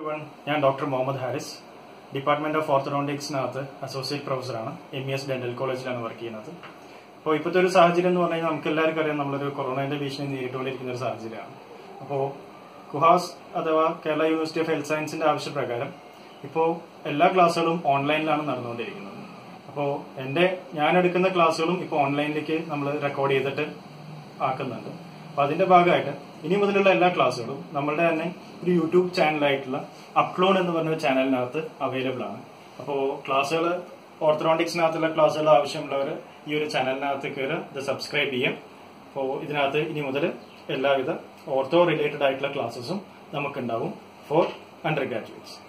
one ഞാൻ doctor Muhammad Haris department of ഓർത്തഡോണ്ടിക്സിനകത്ത് associate പ്രൊഫസറാണ് എം ഇ എസ് ഡെന്റൽ കോളേജിലാണ് വർക്ക് ചെയ്യുന്നത് അപ്പോൾ ഇപ്പോഴത്തെ ഒരു സാഹചര്യം എന്ന് പറഞ്ഞാൽ നമുക്ക് എല്ലാവർക്കും അറിയാം നമ്മളൊരു കൊറോണയുടെ ഭീഷണി നേരിട്ടുകൊണ്ടിരിക്കുന്ന ഒരു സാഹചര്യമാണ് അപ്പോൾ കുഹാസ് അഥവാ കേരള യൂണിവേഴ്സിറ്റി ഓഫ് ഹെൽത്ത് സയൻസിന്റെ ആവശ്യപ്രകാരം ഇപ്പോൾ എല്ലാ ക്ലാസ്സുകളും ഓൺലൈനിലാണ് നടന്നുകൊണ്ടിരിക്കുന്നത് അപ്പോൾ എൻ്റെ ഞാൻ എടുക്കുന്ന ക്ലാസ്സുകളും ഇപ്പോൾ ഓൺലൈനിലേക്ക് നമ്മൾ റെക്കോർഡ് ചെയ്തിട്ട് ആക്കുന്നുണ്ട് അപ്പൊ അതിന്റെ ഭാഗമായിട്ട് ഇനി മുതലുള്ള എല്ലാ ക്ലാസ്സുകളും നമ്മളുടെ തന്നെ ഒരു യൂട്യൂബ് ചാനലായിട്ടുള്ള അപ്ലോൺ എന്ന് പറഞ്ഞ ഒരു ചാനലിനകത്ത് അവൈലബിൾ ആണ് അപ്പോൾ ക്ലാസ്സുകൾ ഓർത്തഡോണ്ടിക്സിനകത്തുള്ള ക്ലാസ്സുകൾ ആവശ്യമുള്ളവർ ഈ ഒരു ചാനലിനകത്ത് കയറി ഇത് സബ്സ്ക്രൈബ് ചെയ്യാം അപ്പോൾ ഇതിനകത്ത് ഇനി മുതൽ എല്ലാവിധ ഓർത്തോ റിലേറ്റഡ് ആയിട്ടുള്ള ക്ലാസ്സസും നമുക്കുണ്ടാവും ഫോർ അണ്ടർ ഗ്രാജുവേറ്റ്സ്